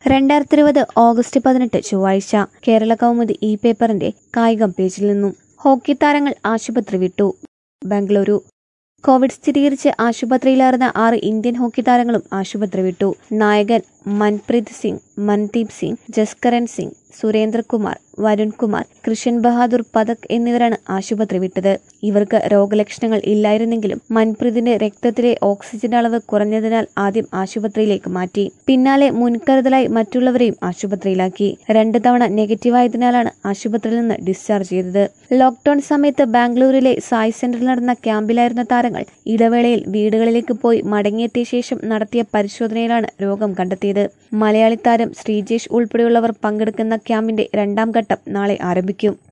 രണ്ടായിരത്തി ഇരുപത് ഓഗസ്റ്റ് പതിനെട്ട് ചൊവ്വാഴ്ച കേരള കൗമുദി ഇ പേപ്പറിന്റെ കായികം പേജിൽ നിന്നും ഹോക്കി താരങ്ങൾ ആശുപത്രി വിട്ടു ബംഗളൂരു കോവിഡ് സ്ഥിരീകരിച്ച് ആശുപത്രിയിലായിരുന്ന ആറ് ഇന്ത്യൻ ഹോക്കി താരങ്ങളും ആശുപത്രി വിട്ടു നായകൻ മൻപ്രീത് സിംഗ് മൻദീപ് സിംഗ് ജസ്കരൻ സിംഗ് സുരേന്ദ്രകുമാർ വരുൺ കുമാർ കൃഷൻ ബഹാദൂർ പതക് എന്നിവരാണ് ആശുപത്രി വിട്ടത് ഇവർക്ക് രോഗലക്ഷണങ്ങൾ ഇല്ലായിരുന്നെങ്കിലും മൻപ്രീതിന്റെ രക്തത്തിലെ ഓക്സിജന്റെ അളവ് കുറഞ്ഞതിനാൽ ആദ്യം ആശുപത്രിയിലേക്ക് മാറ്റി പിന്നാലെ മുൻകരുതലായി മറ്റുള്ളവരെയും ആശുപത്രിയിലാക്കി രണ്ട് തവണ നെഗറ്റീവായതിനാലാണ് ആശുപത്രിയിൽ നിന്ന് ഡിസ്ചാർജ് ചെയ്തത് ലോക്ഡൌൺ സമയത്ത് ബാംഗ്ലൂരിലെ സായ് സെന്ററിൽ നടന്ന ക്യാമ്പിലായിരുന്ന താരങ്ങൾ ഇടവേളയിൽ വീടുകളിലേക്ക് പോയി മടങ്ങിയെത്തിയ ശേഷം നടത്തിയ പരിശോധനയിലാണ് രോഗം കണ്ടെത്തിയത് മലയാളി താരം ശ്രീജേഷ് ഉൾപ്പെടെയുള്ളവർ പങ്കെടുക്കുന്ന ക്യാമ്പിന്റെ രണ്ടാം ഘട്ടം നാളെ ആരംഭിക്കും